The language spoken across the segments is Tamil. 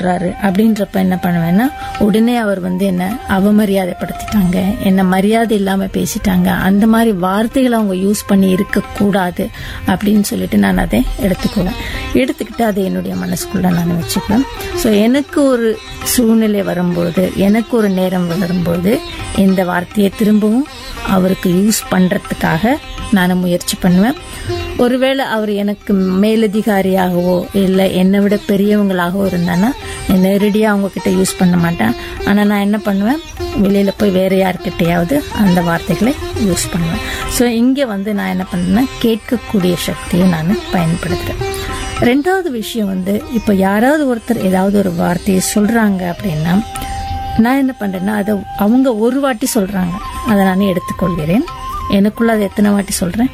சொல்றாரு அப்படின்றப்ப என்ன பண்ணுவேன்னா உடனே அவர் வந்து என்ன அவமரியாதைப்படுத்திட்டாங்க என்ன மரியாதை இல்லாம பேசிட்டாங்க அந்த மாதிரி வார்த்தைகளை அவங்க யூஸ் பண்ணி இருக்க கூடாது அப்படின்னு சொல்லிட்டு நான் அதை எடுத்துக்குவேன் எடுத்துக்கிட்டு அதை என்னுடைய மனசுக்குள்ள நான் வச்சுக்குவேன் ஸோ எனக்கு ஒரு சூழ்நிலை வரும்போது எனக்கு ஒரு நேரம் வரும்போது இந்த வார்த்தையை திரும்பவும் அவருக்கு யூஸ் பண்றதுக்காக நான் முயற்சி பண்ணுவேன் ஒருவேளை அவர் எனக்கு மேலதிகாரியாகவோ இல்லை என்னை விட பெரியவங்களாகவோ இருந்தானா நேரடியாக அவங்க கிட்ட யூஸ் பண்ண மாட்டேன் ஆனால் நான் என்ன பண்ணுவேன் வெளியில் போய் வேற யார்கிட்டயாவது அந்த வார்த்தைகளை யூஸ் பண்ணுவேன் ஸோ இங்கே வந்து நான் என்ன பண்ணுறேன்னா கேட்கக்கூடிய சக்தியை நான் பயன்படுத்துகிறேன் ரெண்டாவது விஷயம் வந்து இப்போ யாராவது ஒருத்தர் ஏதாவது ஒரு வார்த்தையை சொல்கிறாங்க அப்படின்னா நான் என்ன பண்ணுறேன்னா அதை அவங்க ஒரு வாட்டி சொல்கிறாங்க அதை நான் எடுத்துக்கொள்கிறேன் எனக்குள்ள அதை எத்தனை வாட்டி சொல்கிறேன்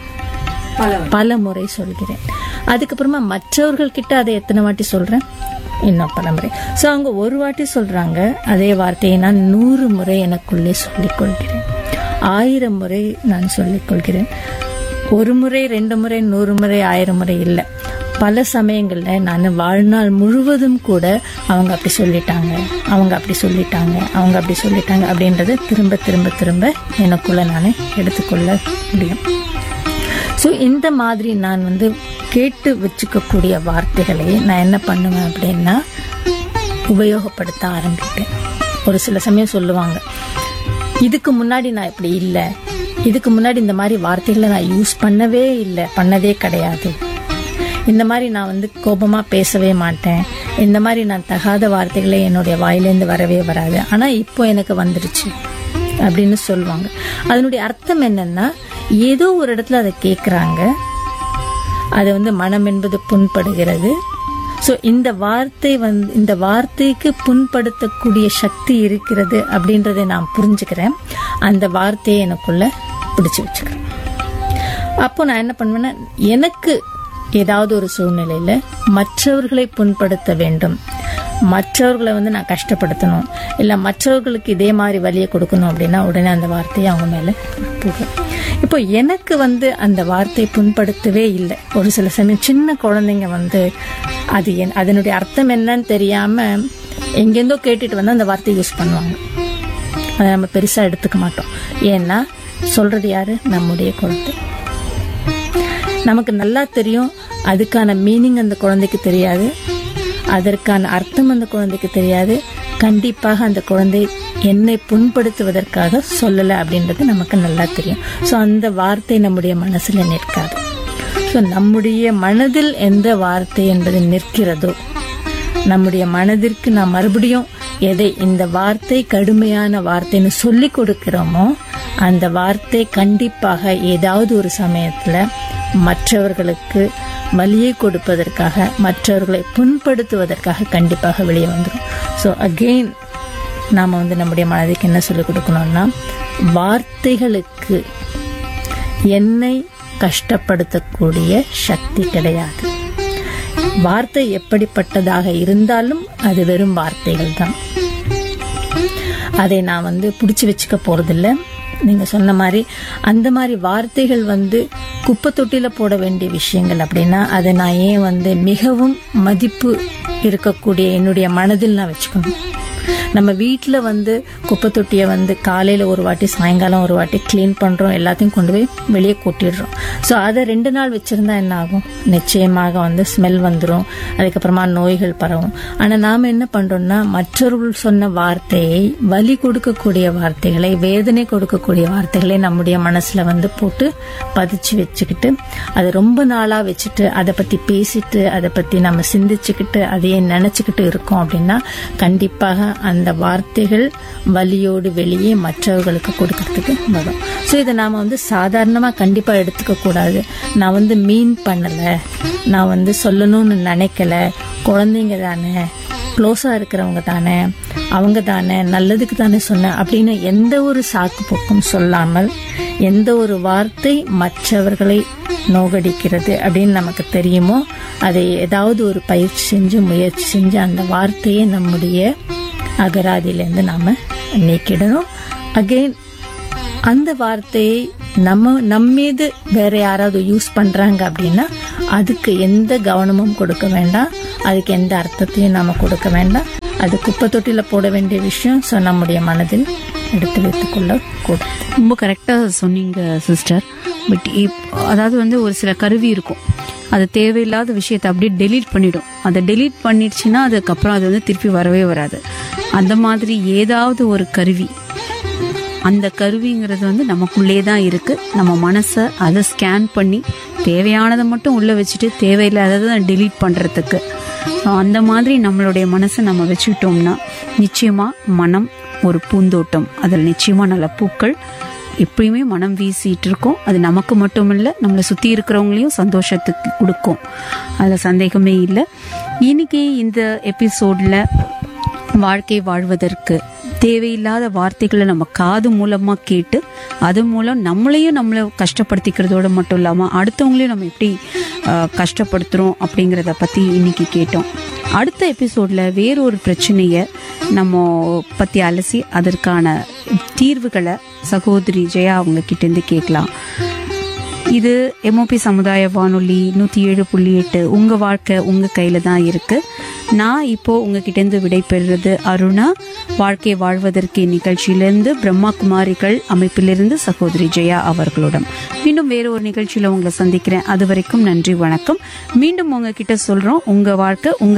பல முறை சொல்கிறேன் அதுக்கப்புறமா மற்றவர்கள் கிட்ட அதை எத்தனை வாட்டி சொல்றேன் இன்னும் பல முறை ஸோ அவங்க ஒரு வாட்டி சொல்றாங்க அதே வார்த்தையை நான் நூறு முறை எனக்குள்ளே சொல்லிக் கொள்கிறேன் ஆயிரம் முறை நான் சொல்லிக் கொள்கிறேன் ஒரு முறை ரெண்டு முறை நூறு முறை ஆயிரம் முறை இல்லை பல சமயங்கள்ல நான் வாழ்நாள் முழுவதும் கூட அவங்க அப்படி சொல்லிட்டாங்க அவங்க அப்படி சொல்லிட்டாங்க அவங்க அப்படி சொல்லிட்டாங்க அப்படின்றத திரும்ப திரும்ப திரும்ப எனக்குள்ள நான் எடுத்துக்கொள்ள முடியும் ஸோ இந்த மாதிரி நான் வந்து கேட்டு வச்சுக்கக்கூடிய வார்த்தைகளை நான் என்ன பண்ணுவேன் அப்படின்னா உபயோகப்படுத்த ஆரம்பிப்பேன் ஒரு சில சமயம் சொல்லுவாங்க இதுக்கு முன்னாடி நான் இப்படி இல்லை இதுக்கு முன்னாடி இந்த மாதிரி வார்த்தைகளை நான் யூஸ் பண்ணவே இல்லை பண்ணதே கிடையாது இந்த மாதிரி நான் வந்து கோபமா பேசவே மாட்டேன் இந்த மாதிரி நான் தகாத வார்த்தைகளை என்னுடைய வாயிலேருந்து வரவே வராது ஆனா இப்போ எனக்கு வந்துருச்சு அப்படின்னு சொல்லுவாங்க அதனுடைய அர்த்தம் என்னன்னா ஏதோ ஒரு இடத்துல அதை கேட்குறாங்க அது வந்து மனம் என்பது புண்படுகிறது ஸோ இந்த வார்த்தை வந்து இந்த வார்த்தைக்கு புண்படுத்தக்கூடிய சக்தி இருக்கிறது அப்படின்றதை நான் புரிஞ்சுக்கிறேன் அந்த வார்த்தையை எனக்குள்ள பிடிச்சு வச்சுக்கிறேன் அப்போ நான் என்ன பண்ணுவேன்னா எனக்கு ஏதாவது ஒரு சூழ்நிலையில மற்றவர்களை புண்படுத்த வேண்டும் மற்றவர்களை வந்து நான் கஷ்டப்படுத்தணும் இல்லை மற்றவர்களுக்கு இதே மாதிரி வழியை கொடுக்கணும் அப்படின்னா உடனே அந்த வார்த்தையை அவங்க மேலே போகும் இப்போ எனக்கு வந்து அந்த வார்த்தை புண்படுத்தவே இல்லை ஒரு சில சமயம் சின்ன குழந்தைங்க வந்து அது என் அதனுடைய அர்த்தம் என்னன்னு தெரியாம எங்கேருந்தோ கேட்டுட்டு வந்து அந்த வார்த்தையை யூஸ் பண்ணுவாங்க அதை நம்ம பெருசா எடுத்துக்க மாட்டோம் ஏன்னா சொல்றது யாரு நம்முடைய குழந்தை நமக்கு நல்லா தெரியும் அதுக்கான மீனிங் அந்த குழந்தைக்கு தெரியாது அதற்கான அர்த்தம் அந்த குழந்தைக்கு தெரியாது கண்டிப்பாக அந்த குழந்தை என்னை புண்படுத்துவதற்காக சொல்லலை அப்படின்றது நமக்கு நல்லா தெரியும் ஸோ அந்த வார்த்தை நம்முடைய மனசுல நிற்காது ஸோ நம்முடைய மனதில் எந்த வார்த்தை என்பது நிற்கிறதோ நம்முடைய மனதிற்கு நாம் மறுபடியும் எதை இந்த வார்த்தை கடுமையான வார்த்தைன்னு சொல்லி கொடுக்கிறோமோ அந்த வார்த்தை கண்டிப்பாக ஏதாவது ஒரு சமயத்துல மற்றவர்களுக்கு வலியை கொடுப்பதற்காக மற்றவர்களை புண்படுத்துவதற்காக கண்டிப்பாக வெளியே வந்துடும் ஸோ அகெயின் நாம் வந்து நம்முடைய மனதுக்கு என்ன சொல்லிக் கொடுக்கணும்னா வார்த்தைகளுக்கு என்னை கஷ்டப்படுத்தக்கூடிய சக்தி கிடையாது வார்த்தை எப்படிப்பட்டதாக இருந்தாலும் அது வெறும் வார்த்தைகள் தான் அதை நான் வந்து பிடிச்சி வச்சுக்க போறதில்ல நீங்க சொன்ன மாதிரி அந்த மாதிரி வார்த்தைகள் வந்து குப்பை தொட்டியில போட வேண்டிய விஷயங்கள் அப்படின்னா அதை நான் ஏன் வந்து மிகவும் மதிப்பு இருக்கக்கூடிய என்னுடைய மனதில் நான் வச்சுக்கணும் நம்ம வீட்டில் வந்து குப்பை தொட்டியை வந்து காலையில் ஒரு வாட்டி சாயங்காலம் ஒரு வாட்டி க்ளீன் பண்ணுறோம் எல்லாத்தையும் கொண்டு போய் வெளியே கொட்டிடுறோம் ஸோ அதை ரெண்டு நாள் வச்சுருந்தா என்ன ஆகும் நிச்சயமாக வந்து ஸ்மெல் வந்துடும் அதுக்கப்புறமா நோய்கள் பரவும் ஆனால் நாம் என்ன பண்ணுறோம்னா மற்றவர்கள் சொன்ன வார்த்தையை வலி கொடுக்கக்கூடிய வார்த்தைகளை வேதனை கொடுக்கக்கூடிய வார்த்தைகளை நம்முடைய மனசில் வந்து போட்டு பதிச்சு வச்சுக்கிட்டு அதை ரொம்ப நாளாக வச்சுட்டு அதை பற்றி பேசிட்டு அதை பற்றி நம்ம சிந்திச்சுக்கிட்டு அதையே நினச்சிக்கிட்டு இருக்கோம் அப்படின்னா கண்டிப்பாக அந்த வார்த்தைகள் வலியோடு வெளியே மற்றவர்களுக்கு கொடுக்கறதுக்கு வரும் ஸோ இதை நாம் வந்து சாதாரணமாக கண்டிப்பாக எடுத்துக்க கூடாது நான் வந்து மீன் பண்ணலை நான் வந்து சொல்லணும்னு நினைக்கல குழந்தைங்க தானே க்ளோஸாக இருக்கிறவங்க தானே அவங்க தானே நல்லதுக்கு தானே சொன்னேன் அப்படின்னு எந்த ஒரு சாக்கு போக்கும் சொல்லாமல் எந்த ஒரு வார்த்தை மற்றவர்களை நோகடிக்கிறது அப்படின்னு நமக்கு தெரியுமோ அதை ஏதாவது ஒரு பயிற்சி செஞ்சு முயற்சி செஞ்சு அந்த வார்த்தையை நம்முடைய அகராதியிலேருந்து நாம் நீக்கிடணும் அகெயின் அந்த வார்த்தையை நம்ம நம்மீது வேற யாராவது யூஸ் பண்றாங்க அப்படின்னா அதுக்கு எந்த கவனமும் கொடுக்க வேண்டாம் அதுக்கு எந்த அர்த்தத்தையும் நாம கொடுக்க வேண்டாம் அது குப்பை தொட்டியில போட வேண்டிய விஷயம் ஸோ நம்முடைய மனதில் எடுத்து வைத்துக் கொள்ள கூடாது ரொம்ப கரெக்டாக சொன்னீங்க சிஸ்டர் பட் அதாவது வந்து ஒரு சில கருவி இருக்கும் அது தேவையில்லாத விஷயத்தை அப்படியே டெலீட் பண்ணிடும் அதை டெலீட் பண்ணிடுச்சுன்னா அதுக்கப்புறம் அது வந்து திருப்பி வரவே வராது அந்த மாதிரி ஏதாவது ஒரு கருவி அந்த கருவிங்கிறது வந்து நமக்குள்ளே தான் இருக்கு நம்ம மனசை அதை ஸ்கேன் பண்ணி தேவையானதை மட்டும் உள்ள வச்சுட்டு தேவையில்லாததை டெலீட் பண்றதுக்கு So, அந்த மாதிரி நம்மளுடைய மனசை நம்ம வச்சுக்கிட்டோம்னா நிச்சயமா மனம் ஒரு பூந்தோட்டம் அதில் நிச்சயமா நல்ல பூக்கள் எப்பயுமே மனம் வீசிட்டு இருக்கும் அது நமக்கு மட்டும் இல்லை நம்மளை சுற்றி இருக்கிறவங்களையும் சந்தோஷத்துக்கு கொடுக்கும் அதில் சந்தேகமே இல்லை இன்னைக்கு இந்த எபிசோடில் வாழ்க்கை வாழ்வதற்கு தேவையில்லாத வார்த்தைகளை நம்ம காது மூலமா கேட்டு அது மூலம் நம்மளையும் நம்மளை கஷ்டப்படுத்திக்கிறதோட மட்டும் இல்லாம அடுத்தவங்களையும் நம்ம எப்படி ஆஹ், கஷ்டப்படுத்துறோம் அப்படிங்கறத பத்தி இன்னைக்கு கேட்டோம் அடுத்த எபிசோட்ல வேறொரு பிரச்சனைய நம்ம பத்தி அலசி அதற்கான தீர்வுகளை சகோதரி ஜெயா அவங்க கிட்ட இருந்து கேட்கலாம் இது எம்ஓபி சமுதாய வானொலி நூற்றி ஏழு புள்ளி எட்டு உங்கள் வாழ்க்கை உங்கள் கையில் தான் இருக்கு நான் இப்போ உங்ககிட்டேருந்து விடைபெறுறது அருணா வாழ்க்கை வாழ்வதற்கு நிகழ்ச்சியிலிருந்து பிரம்மா குமாரிகள் அமைப்பிலிருந்து சகோதரி ஜெயா அவர்களுடன் மீண்டும் வேற ஒரு நிகழ்ச்சியில் உங்களை சந்திக்கிறேன் அது வரைக்கும் நன்றி வணக்கம் மீண்டும் உங்ககிட்ட சொல்றோம் உங்க வாழ்க்கை உங்க